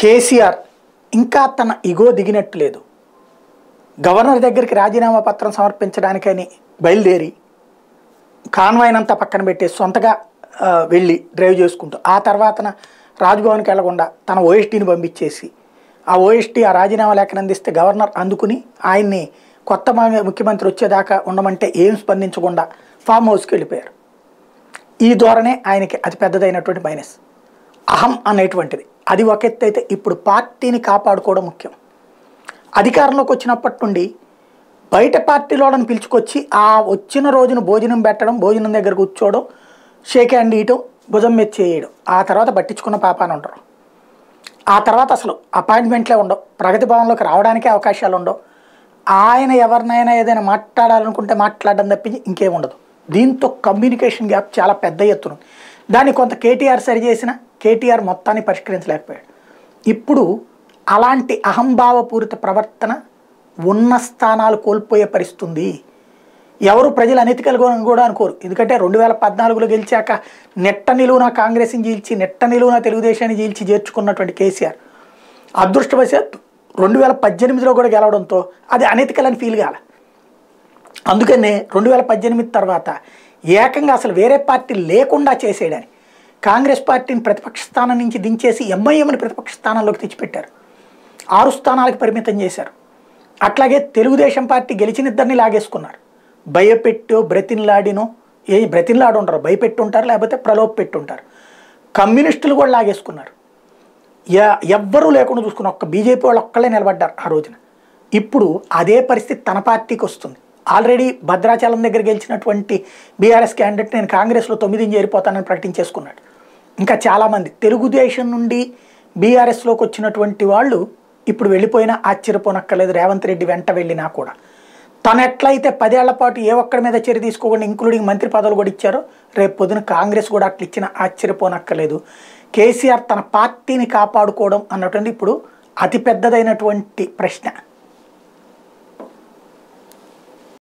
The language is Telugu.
కేసీఆర్ ఇంకా తన ఇగో దిగినట్టు లేదు గవర్నర్ దగ్గరికి రాజీనామా పత్రం సమర్పించడానికని బయలుదేరి కాన్వాయ్ అంతా పక్కన పెట్టి సొంతగా ఆ, వెళ్ళి డ్రైవ్ చేసుకుంటూ ఆ తర్వాతన రాజ్భవన్కి వెళ్లకుండా తన ఓఎస్టీని పంపించేసి ఆ ఓఎస్టీ ఆ రాజీనామా లేఖను అందిస్తే గవర్నర్ అందుకుని ఆయన్ని కొత్త మా- ముఖ్యమంత్రి వచ్చేదాకా ఉండమంటే ఏం స్పందించకుండా ఫామ్ హౌస్కి వెళ్ళిపోయారు ఈ ధోరణే ఆయనకి అతి పెద్దదైనటువంటి మైనస్ అహం అనేటువంటిది అది ఒక ఎత్తు అయితే ఇప్పుడు పార్టీని కాపాడుకోవడం ముఖ్యం అధికారంలోకి వచ్చినప్పటి నుండి బయట పార్టీలోని పిలుచుకొచ్చి ఆ వచ్చిన రోజున భోజనం పెట్టడం భోజనం దగ్గర కూర్చోవడం షేక్ హ్యాండ్ ఇయటం భుజం మీద చేయడం ఆ తర్వాత పట్టించుకున్న పాపాన ఉంటారు ఆ తర్వాత అసలు అపాయింట్మెంట్లే ఉండవు ప్రగతి భవన్లోకి రావడానికే అవకాశాలు ఉండవు ఆయన ఎవరినైనా ఏదైనా మాట్లాడాలనుకుంటే మాట్లాడడం తప్పించి ఇంకేం ఉండదు దీంతో కమ్యూనికేషన్ గ్యాప్ చాలా పెద్ద ఎత్తున ఉంది. దాన్ని కొంత కేటీఆర్ సరి చేసిన కేటీఆర్ మొత్తాన్ని పరిష్కరించలేకపోయాడు ఇప్పుడు అలాంటి అహంభావపూరిత ప్రవర్తన ఉన్న స్థానాలు కోల్పోయే పరిస్థితి ఉంది ఎవరు ప్రజలు అనెతికలు కూడా అనుకోరు ఎందుకంటే రెండు వేల పద్నాలుగులో గెలిచాక నెట్ట నిలువున కాంగ్రెస్ని చీల్చి నెట్ట నిలువున తెలుగుదేశాన్ని చీల్చి చేర్చుకున్నటువంటి కేసీఆర్ అదృష్టవశాత్తు రెండు వేల పద్దెనిమిదిలో కూడా గెలవడంతో అది అనెతికలని ఫీల్ కాల అందుకనే రెండు వేల పద్దెనిమిది తర్వాత ఏకంగా అసలు వేరే పార్టీ లేకుండా చేసేయడని కాంగ్రెస్ పార్టీని ప్రతిపక్ష స్థానం నుంచి దించేసి ఎంఐఎంని ప్రతిపక్ష స్థానంలోకి తెచ్చిపెట్టారు ఆరు స్థానాలకు పరిమితం చేశారు అట్లాగే తెలుగుదేశం పార్టీ గెలిచిన ఇద్దరిని లాగేసుకున్నారు భయపెట్టో బ్రతిన్లాడినో ఏ బ్రతిన్లాడి ఉంటారు భయపెట్టి ఉంటారు లేకపోతే ప్రలోభ పెట్టి ఉంటారు కమ్యూనిస్టులు కూడా లాగేసుకున్నారు ఎ- ఎవ్వరూ లేకుండా చూసుకున్న ఒక్క బీజేపీ వాళ్ళు ఒక్కళ్ళే నిలబడ్డారు ఆ రోజున ఇప్పుడు అదే పరిస్థితి తన పార్టీకి వస్తుంది ఆల్రెడీ భద్రాచలం దగ్గర గెలిచినటువంటి బీఆర్ఎస్ క్యాండిడేట్ నేను కాంగ్రెస్లో తొమ్మిదిని చేరిపోతానని ప్రకటించేసుకున్నాడు ఇంకా చాలామంది తెలుగుదేశం నుండి బీఆర్ఎస్లోకి వచ్చినటువంటి వాళ్ళు ఇప్పుడు వెళ్ళిపోయినా ఆశ్చర్యపోనక్కర్లేదు రేవంత్ రెడ్డి వెంట వెళ్ళినా కూడా తను ఎట్లయితే పదేళ్ల పాటు ఏ ఒక్కడి మీద చర్య తీసుకోకుండా ఇంక్లూడింగ్ మంత్రి పదవులు కూడా ఇచ్చారో రేపు పొద్దున కాంగ్రెస్ కూడా అట్లా ఇచ్చిన ఆశ్చర్యపోనక్కర్లేదు కేసీఆర్ తన పార్టీని కాపాడుకోవడం అన్నటువంటి ఇప్పుడు అతి పెద్దదైనటువంటి ప్రశ్న